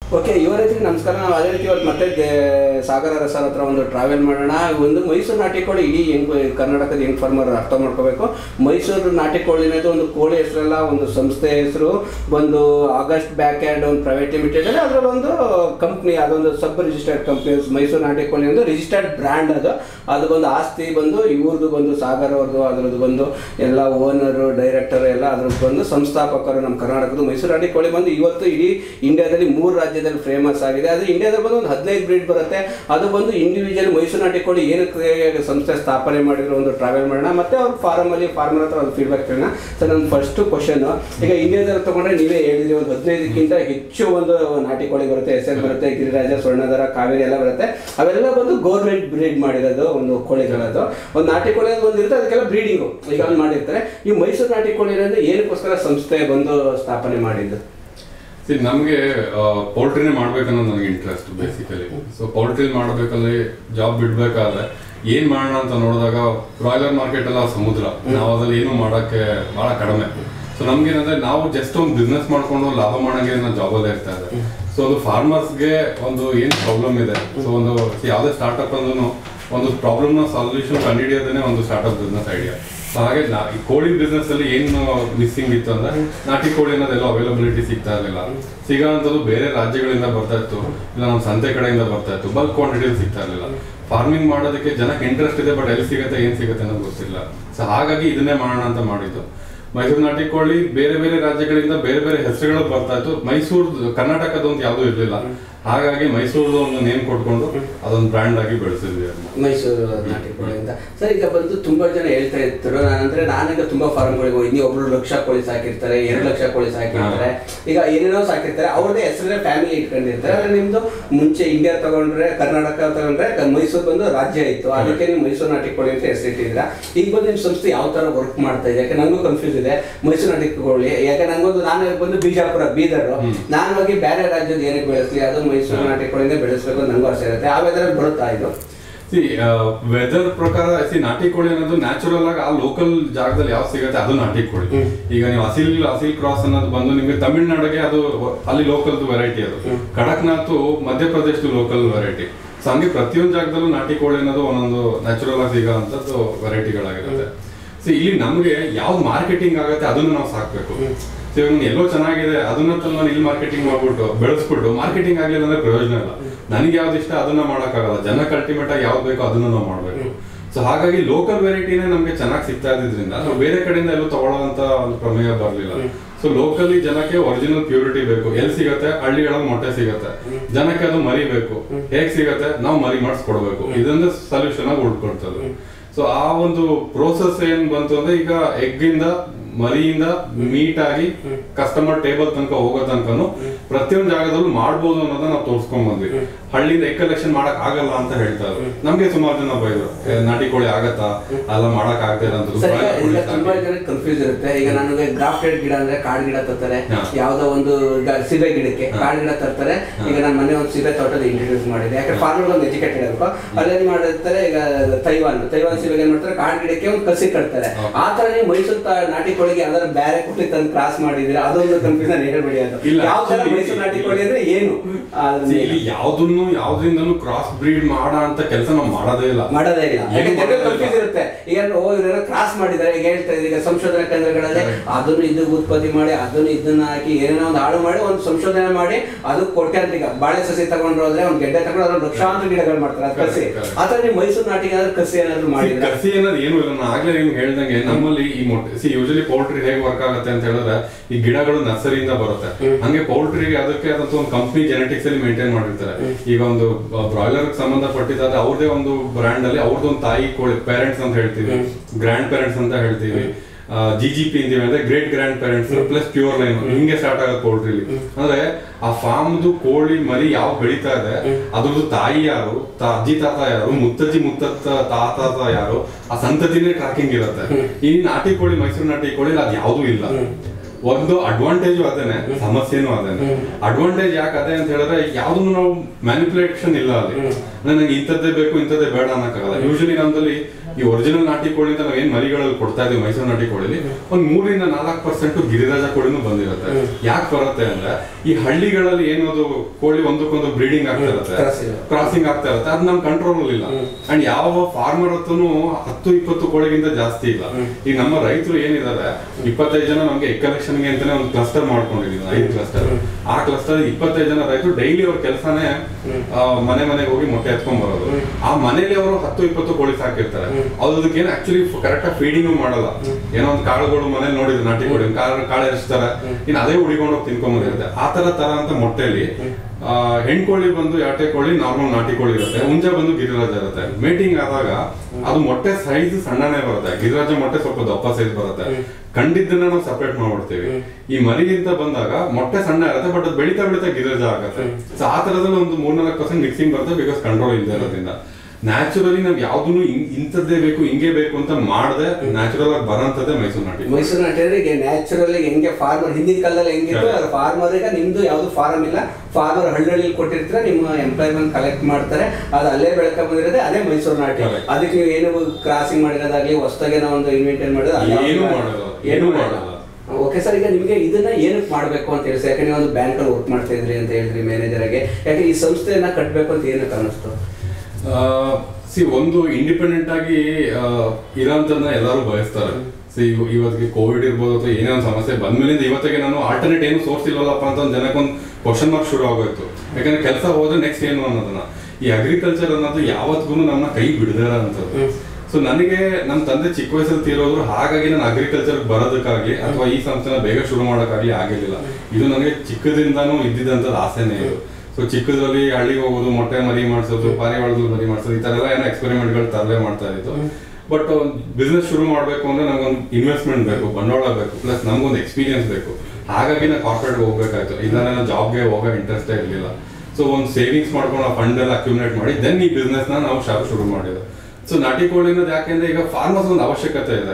Okay ಇವರೈತಿಗೆ ನಮಸ್ಕಾರ ನಾವು ಅದೇ ರೀತಿ ಇವತ್ತು ಮತ್ತೆ ದೇ- ಸಾಗರ ರಸರ ಹತ್ರ ಒಂದು ಟ್ರಾವೆಲ್ ಮಾಡೋಣ ಒಂದು ಮೈಸೂರು ನಾಟಿ ಕೋಳಿ ಇಡೀ ಹೆಂಗ್ ಕರ್ನಾಟಕದ ಹೆಂಗ್ ಫಾರ್ಮರ್ ಅರ್ಥ ಮಾಡ್ಕೋಬೇಕು ಮೈಸೂರು ನಾಟಿ ಕೋಳಿ ಅನ್ನೋದು ಒಂದು ಕೋಳಿ ಹೆಸರಲ್ಲ ಒಂದು ಸಂಸ್ಥೆ ಹೆಸರು ಒಂದು ಆಗಸ್ಟ್ ಬ್ಯಾಕ್ ಹ್ಯಾಂಡ್ ಒಂದು ಪ್ರೈವೇಟ್ ಲಿಮಿಟೆಡ್ ಅಲ್ಲಿ ಅದರಲ್ಲಿ ಒಂದು ಕಂಪ್ನಿ ಅದೊಂದು ಸಬ್ ರಿಜಿಸ್ಟರ್ಡ್ ಕಂಪ್ನಿ ಮೈಸೂರು ನಾಟಿ ಕೋಳಿ ಒಂದು ರಿಜಿಸ್ಟರ್ಡ್ ಬ್ರ್ಯಾಂಡ್ ಅದು ಅದು ಬಂದು ಆಸ್ತಿ ಬಂದು ಇವ್ರದ್ದು ಬಂದು ಸಾಗರ್ ಅವ್ರದ್ದು ಅದರದ್ದು ಬಂದು ಎಲ್ಲ ಓನರು ಡೈರೆಕ್ಟರ್ ಎಲ್ಲ ಅದ್ರದ್ದು ಬಂದು ಸಂಸ್ಥಾಪಕರು ನಮ್ಮ ಕರ್ನಾಟಕದ ಮೈಸೂರು ನಾಟಿ ಕೋಳಿ ಬಂದು ಇವತ್ತು ಇಡೀ ಇಂಡಿಯಾದಲ್ಲಿ ಮೂರು ರಾಜ್ಯದಲ್ಲಿ ಫೇಮಸ್ ಆಗಿದೆ ಅದು ಇಂಡಿಯಾದಲ್ಲಿ ಬಂದು ಒಂದು ಹದಿನೈದು ಬ್ರೀಡ್ ಬರುತ್ತೆ ಅದು ಬಂದು ಇಂಡಿವಿಜುವಲ್ ಮೈಸೂರು ನಾಟಿ ಕೋಳಿ ಏನಕ್ಕೆ ಸಂಸ್ಥೆ ಸ್ಥಾಪನೆ ಮಾಡಿದ್ರು ಒಂದು ಟ್ರಾವೆಲ್ ಮಾಡೋಣ ಮತ್ತೆ ಅವ್ರ ಫಾರಮ್ ಅಲ್ಲಿ ಫಾರ್ಮರ್ ಹತ್ರ ಒಂದು ಫೀಡ್ಬ್ಯಾಕ್ ಕೇಳೋಣ ಸರ್ ನನ್ನ ಫಸ್ಟ್ ಕ್ವಶನ್ ಈಗ ಇಂಡಿಯಾದಲ್ಲಿ ತಗೊಂಡ್ರೆ ನೀವೇ ಹೇಳಿದ್ರಿ ಒಂದು ಹದಿನೈದಕ್ಕಿಂತ ಹೆಚ್ಚು ಒಂದು ನಾಟಿ ಕೋಳಿ ಬರುತ್ತೆ ಎಸ್ ಬರುತ್ತೆ ಗಿರಿರಾಜ ಸ್ವರ್ಣಧರ ಕಾವೇರಿ ಎಲ್ಲ ಬರುತ್ತೆ ಅವೆಲ್ಲ ಬಂದು ಗೌರ್ಮೆಂಟ್ ಬ್ರೀಡ್ ಮಾಡಿರೋದು ಒಂದು ಕೋಳಿಗಳದು ಒಂದು ನಾಟಿ ಕೋಳಿ ಅಂತ ಒಂದು ಇರುತ್ತೆ ಅದಕ್ಕೆಲ್ಲ ಬ್ರೀಡಿಂಗು ಈಗ ಒಂದು ಮಾಡಿರ್ತಾರೆ ಈ ಮೈಸೂರು ನಾಟಿ ಕೋಳಿ ಅನ್ನೋದು ಏನಕ್ಕೋಸ್ಕರ ಸಂಸ್ಥೆ ಬಂದು ಸ್ಥಾಪನೆ ಮಾಡಿದ್ದು ಸಿ ನಮಗೆ ಪೌಲ್ಟ್ರಿನೇ ಮಾಡ್ಬೇಕನ್ನೋದು ನನಗೆ ಇಂಟ್ರೆಸ್ಟ್ ಬೇಸಿಕಲಿ ಸೊ ಪೌಲ್ಟ್ರಿ ಮಾಡ್ಬೇಕಲ್ಲಿ ಜಾಬ್ ಬಿಡ್ಬೇಕಾದ್ರೆ ಏನ್ ಮಾಡೋಣ ಅಂತ ನೋಡಿದಾಗ ಬ್ರಾಯ್ಲರ್ ಮಾರ್ಕೆಟ್ ಎಲ್ಲ ಸಮುದ್ರ ನಾವು ಅದ್ರಲ್ಲಿ ಏನು ಮಾಡಕ್ಕೆ ಬಹಳ ಕಡಿಮೆ ಸೊ ನಮ್ಗೇನಂದ್ರೆ ನಾವು ಜಸ್ಟ್ ಒಂದು ಬಿಸ್ನೆಸ್ ಮಾಡ್ಕೊಂಡು ಲಾಭ ಮಾಡಂಗೆ ನಾವು ಜಾಬಲ್ಲೇ ಇರ್ತಾ ಇದೆ ಸೊ ಅದು ಫಾರ್ಮರ್ಸ್ಗೆ ಒಂದು ಏನ್ ಪ್ರಾಬ್ಲಮ್ ಇದೆ ಸೊ ಒಂದು ಯಾವುದೇ ಸ್ಟಾರ್ಟ್ಅಪ್ ಅಂದ್ರೂ ಒಂದು ಪ್ರಾಬ್ಲಮ್ ನ ಸೊಲ್ಯೂಷನ್ ಕಂಡುಹಿಡಿಯೋದೇ ಒಂದು ಸ್ಟಾರ್ಟ್ಅಪ್ ಬಿಸ್ನೆಸ್ ಐಡಿಯಾ ಸೊ ಹಾಗೆ ನಾ- ಈ ಕೋಳಿ ಬಿಸ್ನೆಸ್ ಅಲ್ಲಿ ಏನು ಮಿಸ್ಸಿಂಗ್ ಇತ್ತು ಅಂದ್ರೆ ನಾಟಿ ಕೋಳಿ ಅನ್ನೋದೆಲ್ಲ ಅವೈಲಬಿಲಿಟಿ ಸಿಗ್ತಾ ಇರಲಿಲ್ಲ ಸಿಗೋಂಥದ್ದು ಬೇರೆ ರಾಜ್ಯಗಳಿಂದ ಬರ್ತಾ ಇತ್ತು ಇಲ್ಲ ನಮ್ಮ ಸಂತೆ ಕಡೆಯಿಂದ ಬರ್ತಾ ಇತ್ತು ಬಲ್ಕ್ ಕ್ವಾಂಟಿಟಿ ಸಿಗ್ತಾ ಇರಲಿಲ್ಲ ಫಾರ್ಮಿಂಗ್ ಮಾಡೋದಕ್ಕೆ ಜನಕ್ಕೆ ಇಂಟ್ರೆಸ್ಟ್ ಇದೆ ಬಟ್ ಎಲ್ಲಿ ಸಿಗುತ್ತೆ ಏನ್ ಸಿಗುತ್ತೆ ಅನ್ನೋದು ಗೊತ್ತಿಲ್ಲ ಸೊ ಹಾಗಾಗಿ ಇದನ್ನೇ ಮಾಡೋಣ ಅಂತ ಮಾಡಿದ್ದು ಮೈಸೂರು ನಾಟಿ ಕೋಳಿ ಬೇರೆ ಬೇರೆ ರಾಜ್ಯಗಳಿಂದ ಬೇರೆ ಬೇರೆ ಹೆಸರುಗಳು ಬರ್ತಾ ಇತ್ತು ಮೈಸೂರು ಕರ್ನಾಟಕದ ಒಂದು ಯಾವುದೂ ಇರಲಿಲ್ಲ ಹಾಗಾಗಿ ಮೈಸೂರು ಒಂದು ನೇಮ್ ಕೊಟ್ಕೊಂಡು ಅದೊಂದು ಬ್ರ್ಯಾಂಡ್ ಆಗಿ ಬೆಳೆಸಿದ್ವಿ ಅದನ್ನ ಮೈಸೂರು ನಾಟಿ ಕೋಳಿ ಅಂತ ಸರ್ ಈಗ ಬಂದು ತುಂಬಾ ಜನ ಹೇಳ್ತಾ ಇರ್ತಾರೆ ನಾನಂದ್ರೆ ನಾನೀಗ ತುಂಬಾ ಫಾರ್ಮ್ಗಳಿಗೆ ಹೋಗಿ ಒಬ್ರು ಲಕ್ಷ ಕೋಳಿ ಸಾಕಿರ್ತಾರೆ ಎರಡು ಲಕ್ಷ ಕೋಳಿ ಸಾಕಿರ್ತಾರೆ ಈಗ ಏನೇನೋ ಸಾಕಿರ್ತಾರೆ ಅವ್ರದೇ ಹೆಸರೇ ಫ್ಯಾಮಿಲಿ ಇಟ್ಕೊಂಡಿರ್ತಾರೆ ಆದ್ರೆ ನಿಮ್ದು ಮುಂಚೆ ಇಂಡಿಯಾ ತಗೊಂಡ್ರೆ ಕರ್ನಾಟಕ ತಗೊಂಡ್ರೆ ಕ- ಮೈಸೂರು ಬಂದು ರಾಜ್ಯ ಇತ್ತು ಅದಕ್ಕೆ ನೀವು ಮೈಸೂರು ನಾಟಿ ಕೋಳಿ ಅಂತ ಹೆಸರಿಟ್ಟಿದ್ದೀರಾ ಈಗ ಬಂದು ನಿಮ್ಮ ಸಂಸ್ಥೆ ಯಾವ ತರ ವರ್ಕ್ ಮಾಡ್ತಾ ಇದೆ ಯಾಕೆ ನನಗೂ ಕನ್ಫ್ಯೂಸ್ ಇದೆ ಮೈಸೂರು ನಾಟಿ ಕೋಳಿ ಯಾಕೆ ನಂಗೊಂದು ನಾನು ಬಂದು ಬಿಜಾಪುರ ಬೀದರ್ ನಾನು ಹೋಗಿ ಬೇರೆ ರಾಜ್ಯದ ಏನಕ್ಕೆ ಬೆಳೆಸ್ಲಿ ಅದು ಮೈಸೂರು ನಾಟಿ ಕೋಳಿಯಿಂದ ಬೆಳೆಸ್ಬೇಕು ಅಂತ ನಂಗೂ ಆಸೆ ಇರುತ್ತೆ ಆ ವೆದರ್ ಬರುತ್ತಾ ಇದು ಸಿ ವೆದರ್ ಪ್ರಕಾರ ಸಿ ನಾಟಿ ಕೋಳಿ ಅನ್ನೋದು ನ್ಯಾಚುರಲ್ ಆಗಿ ಆ ಲೋಕಲ್ ಜಾಗದಲ್ಲಿ ಯಾವ ಸಿಗುತ್ತೆ ಅದು ನಾಟಿ ಕೋಳಿ ಈಗ ನೀವು ಅಸಿಲ್ ಅಸಿಲ್ ಕ್ರಾಸ್ ಅನ್ನೋದು ಬಂದು ನಿಮಗೆ ತಮಿಳ್ನಾಡಿಗೆ ಅದು ಅಲ್ಲಿ ಲೋಕಲ್ದು ವೆರೈಟಿ ಅದು ಕಡಕ್ನಾಥ್ ಮಧ್ಯಪ್ರದೇಶದ ಲೋಕಲ್ ವೆರೈಟಿ ಸೊ ಹಂಗೆ ಪ್ರತಿಯೊಂದು ಜಾಗದಲ್ಲೂ ನಾಟಿ ಕೋಳಿ ಅನ್ನೋದು ಒಂದೊಂದು ನ್ಯಾಚುರಲ್ ಆಗಿ ಸಿಗೋಂಥದ್ದು ವೆರೈಟಿಗಳಾಗಿರುತ್ತೆ ಸೊ ಇಲ್ಲಿ ನಮಗೆ ಯಾವ್ದು ಮಾರ್ಕೆಟಿಂಗ್ ಆಗುತ್ತೆ ಅದನ್ನ ನಾವು ಸಾಕ್ಬೇಕು ಸೊ ಇವಾಗ ನೀನ್ ಎಲ್ಲೋ ಚೆನ್ನಾಗಿದೆ ಅದನ್ನ ತಂದು ನಾನು ಇಲ್ಲಿ ಮಾರ್ಕೆಟಿಂಗ್ ಮಾಡ್ಬಿಟ್ಟು ಬೆಳೆಸ್ಬಿಟ್ಟು ಮಾರ್ಕೆಟಿಂಗ್ ಆಗ್ಲಿಲ್ಲ ಅಂದ್ರೆ ಪ್ರಯೋಜನ ಇಲ್ಲ ನನಗೆ ಯಾವ್ದು ಇಷ್ಟ ಅದನ್ನ ಮಾಡಕ್ಕಾಗಲ್ಲ ಜನಕ್ಕೆ ಅಲ್ಟಿಮೇಟ್ ಆಗಿ ಯಾವ್ದು ಬೇಕೋ ಅದನ್ನ ನಾವು ಮಾಡ್ಬೇಕು ಸೊ ಹಾಗಾಗಿ ಲೋಕಲ್ ವೆರೈಟಿನೇ ನಮ್ಗೆ ಚೆನ್ನಾಗಿ ಸಿಗ್ತಾ ಇದ್ರಿಂದ ನಾವು ಬೇರೆ ಕಡೆಯಿಂದ ಎಲ್ಲೂ ತಗೊಳ್ಳೋಂತ ಒಂದು ಪ್ರಮೇಯ ಬರಲಿಲ್ಲ ಸೊ ಲೋಕಲಿ ಜನಕ್ಕೆ ಒರಿಜಿನಲ್ ಪ್ಯೂರಿಟಿ ಬೇಕು ಎಲ್ಲಿ ಸಿಗತ್ತೆ ಹಳ್ಳಿಗಳಲ್ಲಿ ಮೊಟ್ಟೆ ಸಿಗತ್ತೆ ಜನಕ್ಕೆ ಅದು ಮರಿ ಬೇಕು ಹೇಗ್ ಸಿಗತ್ತೆ ನಾವು ಮರಿ ಮಾಡಿಸ್ಕೊಡ್ಬೇಕು ಇದೊಂದು ಸೊಲ್ಯೂಷನ್ ಆಗಿ ಉಳ್ಕೊಳ್ತದೆ ಸೊ ಆ ಒಂದು ಪ್ರೋಸೆಸ್ ಏನ್ ಬಂತು ಅಂದ್ರೆ ಈಗ ಎಗ್ ಇಂದ ಮರಿಯಿಂದ ಮೀಟ್ ಆಗಿ ಕಸ್ಟಮರ್ ಟೇಬಲ್ ತನಕ ಹೋಗೋ ತನಕನು ಪ್ರತಿಯೊಂದು ಜಾಗದಲ್ಲೂ ಮಾಡ್ಬೋದು ಅನ್ನೋದನ್ನ ನಾವು ತೋರ್ಸ್ಕೊಂಡ್ ಬಂದ್ವಿ ಹಳ್ಳಿಯಿಂದ ಎಗ್ ಕಲೆಕ್ಷನ್ ಮಾಡಕ್ ಆಗಲ್ಲ ಅಂತ ಹೇಳ್ತಾ ಇದ್ರು ನಮ್ಗೆ ಸುಮಾರು ಜನ ಬೈದ್ರು "ಏ, ನಾಟಿ ಕೋಳಿ ಆಗತ್ತಾ ಅಲ್ಲ ಮಾಡಕ್ ಆಗದೆ ಅಂತ ಸರ್, ಈಗ- ಈಗ ತುಂಬಾ ಜನ ಕನ್ಫ್ಯೂಸ್ ಇರುತ್ತೆ ಈಗ ನನಗೆ ಗ್ರಾಫ್ಟೆಡ್ ಗಿಡ ಅಂದ್ರೆ ಕಾಡು ಗಿಡ ತರ್ತಾರೆ ಹಾ. ಯಾವ್ದೋ ಒಂದು ಗ- ಸೀಬೆ ಗಿಡಕ್ಕೆ ಕಾಡು ಗಿಡ ತರ್ತಾರೆ ಈಗ ನಾನು ಮನೆ ಒಂದು ಸೀಬೆ ತೋಟದ ಇಂಟ್ರೊಡ್ಯೂಸ್ ಮಾಡಿದೆ ಯಾಕಂದ್ರೆ ಫಾರ್ಮರ್ ಒಂದು ಎಜುಕೇಟೆಡ್ ಅಲ್ವಾ ಅಲ್ಲೇನ್ ಮಾಡಿರ್ತಾರೆ ಈಗ ತೈವಾನ್ ತೈವಾನ್ ಸೀಬೆಗೆ ಏನ್ ಮಾಡ್ತಾರೆ ಕಾಡು ಗಿಡಕ್ಕೆ ಒಂದು ಕಸಿ ಕಟ್ತಾರೆ Okay. ಆ ತರ ನೀವು ಮೈಸೂರು ತ- ನಾಟಿ ಕೋಳಿಗೆ ಯಾವ್ದಾದ್ರು ಬೇರೆ ಕೋಳಿ ತಂದು ಕ್ರಾಸ್ ಮಾಡಿದ್ರೆ ಅದೊಂದು ಕನ್ಫ್ಯೂಷನ್ ಹೇಳ್ಬೇಡಿ ಅದು ಇಲ್ಲ, ಯಾವ ತರ actually- ಮೈಸೂರು ನಾಟಿ ಕೋಳಿ ಅಂದ್ರೆ ಏನು ಅದನ್ನ See, ಇಲ್ಲಿ ಯಾವ್ದನ್ನು ಯಾವ್ದ್ರಿಂದನು ಕ್ರಾಸ್ ಬ್ರೀಡ್ ಮಾಡ ಅಂತ ಕೆಲಸ ನಾವು ಮಾಡೋದೇ ಇಲ್ಲ ಮಾಡೋದೇ ಇಲ್ಲ ಏನ್ ಯಾಕಂದ್ರೆ ಮಾಡೋದೇ ಇಲ್ಲ. ಕನ್ಫ್ಯೂಸ್ ಇರುತ್ತೆ ಈಗ ಓ ಇವರೆಲ್ಲ ಕ್ರಾಸ್ ಮಾಡಿದ್ದಾರೆ ಈಗ ಹೇಳ್ತಾ ಇದ್ದಾರೆ ಈಗ ಸಂಶೋಧನಾ ಕೇಂದ್ರಗಳಲ್ಲಿ Correct. ಅದನ್ನು ಇದು ಉತ್ಪತ್ತಿ ಮಾಡಿ ಅದನ್ನು ಇದನ್ನ ಹಾಕಿ ಏನೇನೋ ಒಂದು ಹಾಳು ಮಾಡಿ ಒಂದು ಸಂಶೋಧನೆ ಮಾಡಿ ಅದು ಕೊಡ್ತಾರೆ ಈಗ ಬಾಳೆ ಸಸಿ ತಗೊಂಡ್ರು ಹೋದ್ರೆ ಒಂದು ಗೆಡ್ಡೆ ತಗೊಂಡು ಅದ್ರಲ್ಲಿ ಲಕ್ಷಾಂತರ ಗಿಡಗಳು ಮಾಡ್ತಾರೆ ಅದು ಕಸಿ Correct, correct. ಆತರ ನೀವು ಮೈಸೂರು ನಾಟಿಗೆ ಏನಾದ್ರು ಕಸಿ ಏನಾದ್ರು See, ಮಾಡಿದ್ರೆ ಕಸಿ ಅನ್ನೋದು ಏನು ಇಲ್ಲ ನಾನು ಆಗ್ಲೇ ನಿಮ್ಗೆ ಹೇಳ್ದಂಗೆ ನಮ್ಮಲ್ಲಿ ಈ ಮೊಟ್ಟೆ ಸಿ ಯೂಶಲಿ ಪೌಲ್ಟ್ರಿ ಹೇಗೆ ವರ್ಕ್ ಆಗುತ್ತೆ ಅಂತ ಹೇಳಿದ್ರೆ ಈ ಗಿಡಗಳು ನರ್ಸರಿಯಿಂದ ಬರುತ್ತೆ ಹಂಗೆ ಪೌಲ್ಟ್ರಿಗೆ ಅದಕ್ಕೆ ಆದಂತ ಒಂದು ಕಂಪ್ನಿ ಜೆನೆಟಿಕ್ಸ್ ಅಲ್ಲಿ ಮೇಂಟೈನ್ ಮಾಡಿರ್ತಾರೆ ಈಗ ಒಂದು ಬ್ರಾಯ್ಲರ್ ಸಂಬಂಧಪಟ್ಟಿದ್ದಾದ್ರೆ ಅವ್ರದೇ ಒಂದು ಬ್ರ್ಯಾಂಡ್ ಅಲ್ಲಿ ಅವ್ರದ್ದು ಒಂದು ತಾಯಿ ಕೋಳಿ ಪೇರೆಂಟ್ಸ್ ಅಂತ ಹೇಳ್ತೀವಿ ಗ್ರ್ಯಾಂಡ್ ಪೇರೆಂಟ್ಸ್ ಅಂತ ಹೇಳ್ತೀವಿ ಜಿ ಜಿ ಪಿ ಅಂತೀವಿ ಅಂದ್ರೆ great grand parents plus pure line ಹಿಂಗೆ ಸ್ಟಾರ್ಟ್ ಆಗುತ್ತೆ ಪೌಲ್ಟ್ರಿಲಿ ಅಂದ್ರೆ ಆ ಫಾರ್ಮ್ದು ಕೋಳಿ ಮರಿ ಯಾವ ಬೆಳೀತಾ ಇದೆ ಅದ್ರದ್ದು ತಾಯಿ ಯಾರು ತಾ- ಅಜ್ಜಿ ತಾತ ಯಾರು ಮುತ್ತಜ್ಜಿ ಮುತ್ತತ್ತ ತಾತ ಯಾರು ಆ ಸಂತತಿನೇ ಟ್ರ್ಯಾಕಿಂಗ್ ಇರುತ್ತೆ ಈ ನಾಟಿ ಕೋಳಿ ಮೈಸೂರು ನಾಟಿ ಕೋಳಿ ಅದು ಯಾವುದೂ ಇಲ್ಲ ಒಂದು ಅಡ್ವಾಂಟೇಜ್ ಅದೇನೆ ಸಮಸ್ಯೆನೂ ಅದೇನೆ ಅಡ್ವಾಂಟೇಜ್ ಯಾಕೆ ಅದೇ ಅಂತ ಹೇಳಿದ್ರೆ ಯಾವ್ದನ್ನು ನಾವು ಮ್ಯಾನಿಪುಲೇಷನ್ ಇಲ್ಲ ಅಲ್ಲಿ ಅಂದ್ರೆ ನಂಗೆ ಇಂಥದ್ದೇ ಬೇಕು ಇಂಥದ್ದೇ ಬೇಡ ಅನ್ನಕ್ಕಾಗಲ್ಲ ಯೂಶಲಿ ನಮ್ದಲ್ಲಿ ಈ ಒರಿಜಿನಲ್ ನಾಟಿ ಕೋಳಿಯಿಂದ ನಾವ್ ಏನ್ ಮರಿಗಳಲ್ಲಿ ಕೊಡ್ತಾ ಇದೀವಿ ಮೈಸೂರು ನಾಟಿ ಕೋಳಿಲಿ ಒಂದ್ ಮೂರರಿಂದ ನಾಲ್ಕು ಪರ್ಸೆಂಟ್ ಗಿರಿರಾಜ ಕೋಳಿನೂ ಬಂದಿರುತ್ತೆ ಯಾಕೆ ಬರುತ್ತೆ ಅಂದ್ರೆ ಈ ಹಳ್ಳಿಗಳಲ್ಲಿ ಏನದು ಕೋಳಿ ಒಂದಕ್ಕೊಂದು ಬ್ರೀಡಿಂಗ್ ಆಗ್ತಾ ಇರುತ್ತೆ Crossing. ಕ್ರಾಸಿಂಗ್ ಆಗ್ತಾ ಇರುತ್ತೆ ಅದು ನಮ್ ಕಂಟ್ರೋಲ್ ಇಲ್ಲ ಅಂಡ್ ಯಾವ ಫಾರ್ಮರ್ ಹತ್ರನು ಹತ್ತು ಇಪ್ಪತ್ತು ಕೋಳಿಗಿಂತ ಜಾಸ್ತಿ ಇಲ್ಲ ಈಗ ನಮ್ಮ ರೈತರು ಏನಿದ್ದಾರೆ ಇಪ್ಪತ್ತೈದು ಜನ ನಮ್ಗೆ ಎಗ್ ಕಲೆಕ್ಷನ್ ಗೆ ಅಂತಾನೆ ಒಂದು ಕ್ಲಸ್ಟರ್ ಮಾಡ್ಕೊಂಡಿದೀವಿ ಐದು ಕ್ಲಸ್ಟರ್ ಆ ಕ್ಲಸ್ಟರ್ ಇಪ್ಪತ್ತೈದು ಜನ ರೈತರು ಡೈಲಿ ಅವ್ರ ಕೆಲಸನೇ ಮನೆ ಮನೆಗೆ ಹೋಗಿ ಮೊಟ್ಟೆ ಎತ್ಕೊಂಡ್ ಬರೋದು ಆ ಮನೇಲಿ ಅವರು ಹತ್ತು ಇಪ್ಪತ್ತು ಕೋಳಿ ಸಾಕಿರ್ತಾರೆ ಅವ್ರು ಅದಕ್ಕೆ ಏನು ಆಕ್ಚುಲಿ ಕರೆಕ್ಟ್ ಆಗಿ ಫೀಡಿಂಗ್ ಮಾಡಲ್ಲ ಏನೋ ಒಂದು ಕಾಳುಗಳು ಮನೇಲಿ ನೋಡಿದ್ರು ನಾಟಿ ಕೋಳಿ ಕಾಳು ಕಾಳು ಎರಿಸ್ತಾರೆ ಇನ್ನು ಅದೇ ಉಳಿಕೊಂಡು ಹೋಗಿ ತಿನ್ಕೊಂಡ್ ಬಂದಿರುತ್ತೆ ಆ ತರ ತರ ಅಂತ ಮೊಟ್ಟೆಲಿ ಆ, ಹೆಣ್ಕೋಳಿ ಬಂದು ಯಾಟೆ ಕೋಳಿ ನಾರ್ಮಲ್ ನಾಟಿ ಕೋಳಿ ಇರುತ್ತೆ ಹುಂಜ ಬಂದು ಗಿರಿರಾಜ ಇರುತ್ತೆ ಮೇಟಿಂಗ್ ಆದಾಗ ಅದು ಮೊಟ್ಟೆ ಸೈಜ್ ಸಣ್ಣನೇ ಬರುತ್ತೆ ಗಿರಿರಾಜ ಮೊಟ್ಟೆ ಸ್ವಲ್ಪ ದಪ್ಪ ಸೈಜ್ ಬರುತ್ತೆ ಕಂಡಿದ್ದನ್ನ ನಾವು ಸಪರೇಟ್ ಮಾಡ್ಬಿಡ್ತೀವಿ ಈ ಮರಿಗಿಂತ ಬಂದಾಗ ಮೊಟ್ಟೆ ಸಣ್ಣ ಇರುತ್ತೆ ಬಟ್ ಅದು ಬೆಳಿತಾ ಬೆಳಿತಾ ಗಿರಿರಾಜ ಆಗುತ್ತೆ ಸೊ ಆ ತರದಲ್ಲಿ ಒಂದು ಮೂರ್ನಾಲ್ಕು ಪರ್ಸೆಂಟ್ ಮಿಕ್ಸಿಂಗ್ ಬರುತ್ತೆ ಬಿಕಾಸ್ ಕಂಟ್ರೋಲ್ ಇಲ್ಲದೆ ಇರೋದ್ರಿಂದ ನ್ಯಾಚುರಲಿ ನಾವ್ ಯಾವ್ದನ್ನು ಇಂಥದ್ದೇ ಬೇಕು ಹಿಂಗೆ ಬೇಕು ಅಂತ ಮಾಡದೆ ನ್ಯಾಚುರಲ್ ಆಗಿ ಬರೋಂಥದ್ದೇ ಮೈಸೂರು ನಾಟಿ ಮೈಸೂರು ನಾಟಿಯರಿಗೆ ನ್ಯಾಚುರಲ್ ಹೆಂಗೆ ಫಾರ್ಮರ್ ಹಿಂದಿನ ಕಾಲದಲ್ಲಿ ಹೆಂಗಿತ್ತು ಅದು ಫಾರ್ಮರ್ ಈಗ ನಿಮ್ದು ಯಾವ್ದು ಫಾರ್ಮ್ ಇಲ್ಲ ಫಾರ್ಮರ್ ಹಳ್ಳಿಯಲ್ಲಿ ಕೊಟ್ಟಿರ್ತೀರ ನಿಮ್ಮ ಎಂಪ್ಲಾಯ್ಮೆಂಟ್ ಕಲೆಕ್ಟ್ ಮಾಡ್ತಾರೆ ಅದು ಅಲ್ಲೇ ಬೆಳ್ಕೊಂಡ್ ಬಂದಿರೋದೇ ಅದೇ ಮೈಸೂರು ನಾಟಿ Correct. ಅದಕ್ಕೆ ನೀವು ಏನು ಕ್ರಾಸಿಂಗ್ ಮಾಡಿರೋದಾಗ್ಲಿ ಹೊಸದಾಗಿ ನಾವು ಒಂದು ಇನ್ವೆಂಟೇನ್ ಮಾಡೋದು ಅದು ಏನೂ ಯಾವ್ದು ಮಾಡಲ್ಲ. ಏನು ಏನೂ ಮಾಡಲ್ಲ ಮಾಡಲ್ಲ. ಓಕೆ ಸರ್ ಈಗ ನಿಮಗೆ ಇದನ್ನ ಏನಕ್ಕೆ ಮಾಡಬೇಕು ಅಂತ ಹೇಳಿ ಸರ್ ಯಾಕಂದ್ರೆ ನೀವು ಒಂದು ಬ್ಯಾಂಕಲ್ಲಿ ವರ್ಕ್ ಮಾಡ್ತಾ ಇದ್ರಿ ಅಂತ ಹೇಳಿದ್ರಿ ಮ್ಯಾನೇಜರ್ಗೆ ಯಾಕೆ ಈ ಸಂಸ್ಥೆಯನ್ನ ಕಟ್ಟಬೇಕು ಅಂತ ಏನಕ್ಕೆ ಅನ್ನಿಸ್ತು ಸಿ ಒಂದು ಇಂಡಿಪೆಂಡೆಂಟ್ ಆಗಿ ಆ, ಇರೋಂಥದ್ದನ್ನ ಎಲ್ಲರೂ ಬಯಸ್ತಾರೆ ಸಿ ಇವತ್ತಿಗೆ ಕೋವಿಡ್ ಇರ್ಬೋದು ಅಥವಾ ಏನೇ ಒಂದು ಸಮಸ್ಯೆ ಬಂದ್ಮೇಲಿಂದ ಇವತ್ತಿಗೆ ನಾನು ಆಲ್ಟರ್ನೇಟ್ ಏನು ಸೋರ್ಸ್ ಇಲ್ಲಲ್ಲಪ್ಪ ಅಂತ ಒಂದು ಜನಕ್ಕೊಂದು ಕ್ವಶನ್ ಮಾರ್ಕ್ ಶುರು ಆಗೋಯ್ತು ಯಾಕಂದ್ರೆ ಕೆಲಸ ಹೋದ್ರೆ ನೆಕ್ಸ್ಟ್ ಏನು ಅನ್ನೋದನ್ನ ಈ ಅಗ್ರಿಕಲ್ಚರ್ ಅನ್ನೋದು ಯಾವತ್ತಿಗೂ ನನ್ನ ಕೈ ಬಿಡದೇ ಅಂತದ್ದು ಸೊ ನನಗೆ ನಮ್ಮ ತಂದೆ ಚಿಕ್ಕ ವಯಸ್ಸಲ್ಲಿ ತೀರೋದ್ರು ಹಾಗಾಗಿ ನಾನು ಅಗ್ರಿಕಲ್ಚರ್ ಬರೋದಕ್ಕಾಗ್ಲಿ ಅಥವಾ ಈ ಸಂಸ್ಥೆನ ಬೇಗ ಶುರು ಮಾಡೋಕ್ಕಾಗ್ಲಿ ಆಗಿರ್ಲಿಲ್ಲ ಇದು ನನಗೆ ಚಿಕ್ಕದಿಂದಾನು ಇದ್ದಿದ್ದಂಥದ್ದು ಆಸೆನೇ ಇದು ಸೊ ಚಿಕ್ಕದ್ರಲ್ಲಿ ಹಳ್ಳಿಗೆ ಹೋಗೋದು ಮೊಟ್ಟೆ ಮರಿ ಮಾಡಿಸೋದು ಪಾರಿವಾಳದಲ್ಲಿ ಮರಿ ಮಾಡಿಸೋದು ಈ ತರ ಎಲ್ಲ ಏನೋ ಎಕ್ಸ್ಪೆರಿಮೆಂಟ್ಗಳು ತರಲೇ ಮಾಡ್ತಾ ಇತ್ತು ಬಟ್ ಬಿಸ್ನೆಸ್ ಶುರು ಮಾಡಬೇಕು ಅಂದ್ರೆ ನಮ್ಗೊಂದು ಇನ್ವೆಸ್ಟ್ಮೆಂಟ್ ಬೇಕು ಬಂಡವಾಳ ಬೇಕು ಪ್ಲಸ್ ನಮ್ಗೊಂದು ಎಕ್ಸ್ಪೀರಿಯನ್ಸ್ ಬೇಕು ಹಾಗಾಗಿ ನಾನು ಕಾರ್ಪೊರೇಟ್ ಹೋಗ್ಬೇಕಾಯ್ತು ಇದನ್ನ ನಾನು ಜಾಬ್ಗೆ ಹೋಗೋ ಇಂಟ್ರೆಸ್ಟೇ ಇರಲಿಲ್ಲ ಸೊ ಒಂದು ಸೇವಿಂಗ್ಸ್ ಮಾಡ್ಕೊಂಡು ಆ ಫಂಡ್ ಎಲ್ಲ ಅಕ್ಯುಮುಲೇಟ್ ಮಾಡಿ ದೆನ್ ಈ ಬಿಸ್ನೆಸ್ ನ ನಾವು ಶಾಪ್ ಶುರು ಮಾಡಿದ್ದು ಸೊ ನಾಟಿ ಕೋಳಿ ಅನ್ನೋದು ಯಾಕೆಂದ್ರೆ ಈಗ ಫಾರ್ಮರ್ಸ್ ಒಂದು ಅವಶ್ಯಕತೆ ಇದೆ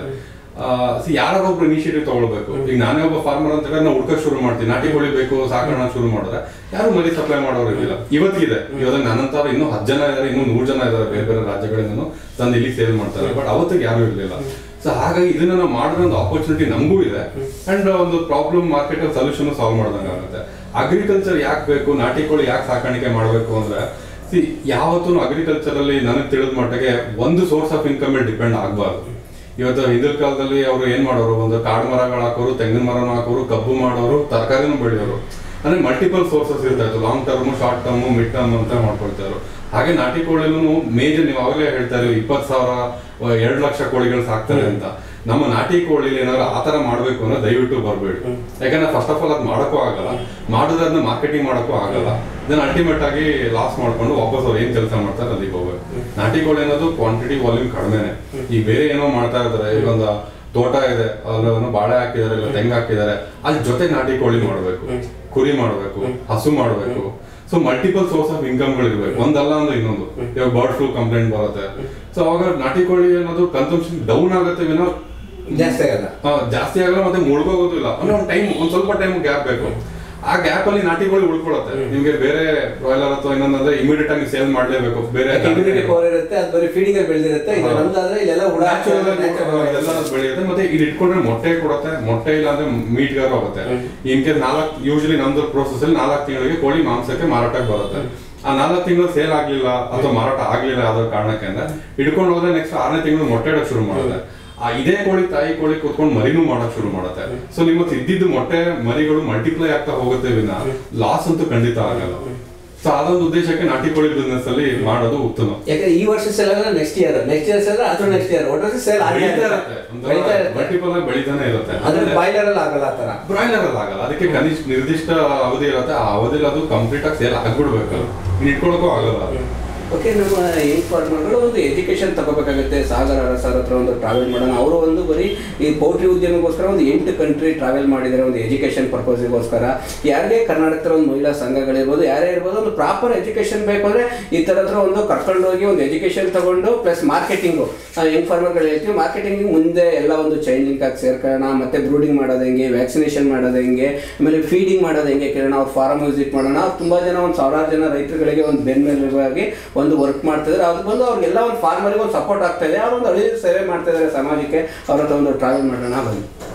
ಯಾರೋ ಒಬ್ರು ಇನಿಷಿಯೇಟಿವ್ ತಗೊಳ್ಬೇಕು ಈಗ ನಾನೇ ಒಬ್ಬ ಫಾರ್ಮರ್ ಅಂತ ಹೇಳಿದ್ರೆ ನಾವು ಹುಡ್ಕಕ್ ಶುರು ಮಾಡ್ತೀನಿ ನಾಟಿ ಕೋಳಿ ಬೇಕು ಸಾಕೋಣ ಶುರು ಮಾಡಿದ್ರೆ ಯಾರು ಮರಿ ಸಪ್ಲೈ ಮಾಡೋರು ಇರಲಿಲ್ಲ ಇವತ್ತಿಗಿದೆ ಇವಾಗ ನನ್ನಂತರ ಇನ್ನೂ ಹತ್ತು ಜನ ಇದ್ದಾರೆ ಇನ್ನೂ ನೂರು ಜನ ಇದ್ದಾರೆ ಬೇರೆ ಬೇರೆ ರಾಜ್ಯಗಳಿಂದನೂ ತಂದು ಇಲ್ಲಿ ಸೇಲ್ ಮಾಡ್ತಾರೆ ಬಟ್ ಅವತ್ತಿಗೆ ಯಾರು ಇರಲಿಲ್ಲ ಸೊ ಹಾಗಾಗಿ ಇದನ್ನ ನಾವು ಮಾಡಿರೋ ಒಂದು ಆಪರ್ಚುನಿಟಿ ನಮಗೂ ಇದೆ ಅಂಡ್ ಒಂದು ಪ್ರಾಬ್ಲಮ್ ಮಾರ್ಕೆಟ್ ಅಲ್ಲಿ ಸೊಲ್ಯೂಷನ್ ಸಾಲ್ವ್ ಮಾಡ್ದಂಗೆ ಆಗುತ್ತೆ ಅಗ್ರಿಕಲ್ಚರ್ ಯಾಕೆ ಬೇಕು ನಾಟಿ ಕೋಳಿ ಯಾಕೆ ಸಾಕಾಣಿಕೆ ಮಾಡಬೇಕು ಅಂದ್ರೆ ಸಿ ಯಾವತ್ತೂ ಅಗ್ರಿಕಲ್ಚರ್ ಅಲ್ಲಿ ನನಗೆ ತಿಳಿದ ಮಟ್ಟಿಗೆ ಒಂದು ಸೋರ್ಸ್ ಆಫ್ ಇನ್ಕಮ್ ಮೇಲೆ ಡಿಪೆಂಡ್ ಆಗಬಾರ್ದು ಇವತ್ತು ಹಿಂದಿನ ಕಾಲದಲ್ಲಿ ಅವರು ಏನ್ ಮಾಡೋರು ಒಂದು ಕಾಡು ಮರಗಳು ಹಾಕೋರು ತೆಂಗಿನ ಮರನ ಹಾಕೋರು ಕಬ್ಬು ಮಾಡೋರು ತರಕಾರಿನೂ ಬೆಳೆಯೋರು ಅಂದ್ರೆ ಮಲ್ಟಿಪಲ್ ಸೋರ್ಸಸ್ ಇರ್ತಾ ಇತ್ತು long term short term mid term ಅಂತ ಮಾಡ್ಕೊಳ್ತಾರೆ ಹಾಗೆ ನಾಟಿ ಕೋಳಿನೂ ಮೇಜರ್ ನೀವು ಅವಾಗಲೇ ಹೇಳ್ತಾ ಇದ್ದೀವಿ ಇಪ್ಪತ್ತು ಸಾವಿರ ಎರಡು ಲಕ್ಷ ಕೋಳಿಗಳು ಸಾಕ್ತಾರೆ ಅಂತ ನಮ್ಮ ನಾಟಿ ಕೋಳಿಲಿ ಏನಾದ್ರು ಆ ತರ ಮಾಡ್ಬೇಕು ಅಂದ್ರೆ ದಯವಿಟ್ಟು ಬರಬೇಡಿ ಯಾಕಂದ್ರೆ ಫಸ್ಟ್ ಆಫ್ ಆಲ್ ಅದು ಮಾಡೋಕ್ಕೂ ಆಗಲ್ಲ ಮಾಡಿದ್ರೆ ಅದನ್ನ ಮಾರ್ಕೆಟಿಂಗ್ ಮಾಡೋಕ್ಕೂ ಆಗಲ್ಲ ದೆನ್ ಅಲ್ಟಿಮೇಟ್ ಆಗಿ ಲಾಸ್ ಮಾಡ್ಕೊಂಡು ವಾಪಸ್ ಅವ್ರು ಏನ್ ಕೆಲಸ ಮಾಡ್ತಾರೆ ಅಲ್ಲಿಗೆ ಹೋಗ್ಬೇಕು ನಾಟಿ ಕೋಳಿ ಅನ್ನೋದು ಕ್ವಾಂಟಿಟಿ ವಾಲ್ಯೂಮ್ ಕಡಿಮೆನೆ ಈ ಬೇರೆ ಏನೋ ಮಾಡ್ತಾ ಇರ್ತಾರೆ ಈಗ ಒಂದು ತೋಟ ಇದೆ ಅಲ್ಲೂ ಬಾಳೆ ಹಾಕಿದ್ದಾರೆ ಇಲ್ಲ ತೆಂಗು ಹಾಕಿದ್ದಾರೆ ಅದ್ರ ಜೊತೆ ನಾಟಿ ಕೋಳಿ ಮಾಡಬೇಕು ಕುರಿ ಮಾಡಬೇಕು ಹಸು ಮಾಡಬೇಕು ಸೊ ಮಲ್ಟಿಪಲ್ ಸೋರ್ಸ್ ಆಫ್ ಇನ್ಕಮ್ಗಳು ಇರಬೇಕು ಒಂದಲ್ಲ ಅಂದ್ರೆ ಇನ್ನೊಂದು ಇವಾಗ ಬರ್ಡ್ ಫ್ಲೂ ಕಂಪ್ಲೇಂಟ್ ಬರುತ್ತೆ ಸೊ ಅವಾಗ ನಾಟಿ ಕೋಳಿ ಅನ್ನೋದು ಕನ್ಸಂಪ್ಷನ್ ಡೌನ್ ಆಗುತ್ತೆ ವಿನೋ ಜಾಸ್ತಿ ಆಗಲ್ಲ ಆ, ಜಾಸ್ತಿ ಆಗಲ್ಲ ಮತ್ತೆ ಮುಳುಗೋಗೋದು ಇಲ್ಲ ಅಂದ್ರೆ ಒಂದು ಟೈಮ್ ಒಂದ್ ಸ್ವಲ್ಪ ಟೈಮ್ ಗ್ಯಾಪ್ ಬೇಕು ಆ ಗ್ಯಾಪ್ ಅಲ್ಲಿ ನಾಟಿ ಕೋಳಿ ಉಳ್ಕೊಳತ್ತೆ ನಿಮ್ಗೆ ಬೇರೆ ಬ್ರಾಯ್ಲರ್ ಅಥವಾ ಇನ್ನೊಂದಂದ್ರೆ ಇಮಿಡಿಯೇಟ್ ಆಗಿ ಸೇಲ್ ಮಾಡ್ಲೇಬೇಕು ಬೇರೆ ಇಮ್ಯುನಿಟಿ ಪವರ್ ಇರುತ್ತೆ ಅದು ಬರೀ ಫೀಡಿಂಗ್ ಅಲ್ಲಿ ಬೆಳೆದಿರುತ್ತೆ ಇದು ಹೌದು. ನಮ್ದಾದ್ರೆ ಇಲ್ಲೆಲ್ಲ ಹುಳ Natural ಆಗಿ ಎಲ್ಲ ಬೆಳೆಯುತ್ತೆ ಮತ್ತೆ ಇದು ಇಟ್ಕೊಂಡ್ರೆ ಮೊಟ್ಟೆ ಕೊಡುತ್ತೆ ಮೊಟ್ಟೆ ಇಲ್ಲ ಅಂದ್ರೆ ಮೀಟ್ ಗಾರು ಆಗುತ್ತೆ ಇನ್ ಕೇಸ್ ನಾಲ್ಕು ಯೂಶಲಿ ನಮ್ದು ಪ್ರೋಸೆಸ್ ಅಲ್ಲಿ ನಾಲ್ಕು ತಿಂಗಳಿಗೆ ಕೋಳಿ ಮಾಂಸಕ್ಕೆ ಮಾರಾಟಕ್ಕೆ ಬರುತ್ತೆ ಆ ನಾಲ್ಕು ತಿಂಗಳು ಸೇಲ್ ಆಗ್ಲಿಲ್ಲ ಅಥವಾ ಮಾರಾಟ ಆಗ್ಲಿಲ್ಲ ಯಾವ್ದೋ ಕಾರಣಕ್ಕೆ ಅಂದ್ರೆ ಇಟ್ಕೊಂಡು ಹೋದ್ರೆ ನೆಕ್ಸ್ಟ್ ಆರನೇ ತಿಂಗಳು ಮೊಟ್ಟೆ ಇಡಕ್ ಶುರು ಮಾಡುತ್ತೆ ಆ ಇದೇ ಕೋಳಿ ತಾಯಿ ಕೋಳಿ ಕುತ್ಕೊಂಡು ಮರಿನೂ ಮಾಡಕ್ ಶುರು ಮಾಡುತ್ತೆ ಸೊ ನಿಮ್ಮ ಇದ್ದಿದ್ದು ಮೊಟ್ಟೆ ಮರಿಗಳು ಮಲ್ಟಿಪ್ಲೈ ಆಗ್ತಾ ಹೋಗುತ್ತೆ ವಿನ ಲಾಸ್ ಅಂತೂ ಖಂಡಿತ ಆಗಲ್ಲ ಸೊ ಅದೊಂದು ಉದ್ದೇಶಕ್ಕೆ ನಾಟಿ ಕೋಳಿ ಬಿಸ್ನೆಸ್ ಅಲ್ಲಿ ಮಾಡೋದು ಉತ್ತಮ ಯಾಕಂದ್ರೆ ಈ ವರ್ಷ ಸೇಲ್ ಆಗಲ್ಲ next year next year sale ಅಥವಾ ನೆಕ್ಸ್ಟ್ ಇಯರ್ ಒಟ್ಟು ಸೇಲ್ ಬೆಳೀತಾ ಇರುತ್ತೆ ಬೆಳೀತಾ ಇರುತ್ತೆ ಮಲ್ಟಿಪಲ್ ಆಗಿ ಬೆಳೀತಾನೆ ಇರುತ್ತೆ ಅದ್ರ ಬಾಯ್ಲರ್ ಅಲ್ಲಿ ಆಗಲ್ಲ ಆ ತರ ಬ್ರಾಯ್ಲರ್ ಅಲ್ಲಿ ಆಗಲ್ಲ ಅದಕ್ಕೆ ಕನಿಷ್ಠ ನಿರ್ದಿಷ್ಟ ಅವಧಿ ಇರುತ್ತೆ ಆ ಅವಧಿಲಿ ಅದು ಕಂಪ್ಲೀಟ್ ಆಗಿ ಸೇಲ್ ಆಗ್ಬಿಡ್ಬೇಕು ಇನ್ನು ಇಟ್ಕೊಳಕ್ಕೂ ಆಗಲ್ಲ ಓಕೆ ನಮ್ಮ ಯಂಗ್ ಫಾರ್ಮರ್ಗಳು ಒಂದು ಎಜುಕೇಶನ್ ತಗೋಬೇಕಾಗುತ್ತೆ ಸಾಗರ ಸರ್ ಹತ್ರ ಒಂದು ಟ್ರಾವೆಲ್ ಮಾಡೋಣ ಅವರು ಒಂದು ಬರೀ ಈ ಪೌಲ್ಟ್ರಿ ಉದ್ಯಮಕ್ಕೋಸ್ಕರ ಒಂದು ಎಂಟು ಕಂಟ್ರಿ ಟ್ರಾವೆಲ್ ಮಾಡಿದ್ದಾರೆ ಒಂದು ಎಜುಕೇಶನ್ ಪರ್ಪಸ್ಗೋಸ್ಕರ ಯಾರಿಗೆ ಕರ್ನಾಟಕದ ಒಂದು ಮಹಿಳಾ ಸಂಘಗಳಿರ್ಬೋದು ಯಾರೇ ಇರ್ಬೋದು ಒಂದು ಪ್ರಾಪರ್ ಎಜುಕೇಶನ್ ಬೇಕು ಅಂದ್ರೆ ಈ ಥರ ಹತ್ರ ಒಂದು ಕರ್ಕೊಂಡು ಹೋಗಿ ಒಂದು ಎಜುಕೇಶನ್ ತಗೊಂಡು ಪ್ಲಸ್ ಮಾರ್ಕೆಟಿಂಗು ಯಂಗ್ ಫಾರ್ಮರ್ಗಳು ಹೇಳ್ತೀವಿ ಮಾರ್ಕೆಟಿಂಗ್ ಮುಂದೆ ಎಲ್ಲ ಒಂದು ಚೈನ್ ಲಿಂಕ್ ಆಗಿ ಸೇರ್ಕೊಳ್ಳೋಣ ಮತ್ತೆ ಬ್ರೂಡಿಂಗ್ ಮಾಡೋದು ಹೆಂಗೆ ವ್ಯಾಕ್ಸಿನೇಷನ್ ಮಾಡೋದು ಹೆಂಗೆ ಆಮೇಲೆ ಫೀಡಿಂಗ್ ಮಾಡೋದು ಹೆಂಗೆ ಕೇಳೋಣ ಅವ್ರ ಫಾರಮ್ ವಿಸಿಟ್ ಮಾಡೋಣ ಅವ್ರು ತುಂಬಾ ಜನ ಒಂದು ಸಾವಿರಾರು ಜನ ರೈತರುಗಳಿಗೆ ಒಂದು ಬೆನ್ನೆಲುಬಾಗಿ ಬಂದು ವರ್ಕ್ ಮಾಡ್ತಿದ್ದಾರೆ ಅದು ಬಂದು ಅವ್ರಿಗೆಲ್ಲ ಒಂದು ಫಾರ್ಮರಿಗೆ ಒಂದು ಸಪೋರ್ಟ್ ಆಗ್ತಾ ಇದೆ ಅವ್ರು ಒಂದು ಹಳ್ಳಿ ಸೇವೆ ಮಾಡ್ತಾ ಇದ್ದಾರೆ ಸಮಾಜಕ್ಕೆ ಅವ್ರ ಹತ್ರ ಒಂದು ಟ್ರಾವೆಲ್ ಮಾಡೋಣ ಬನ್ನಿ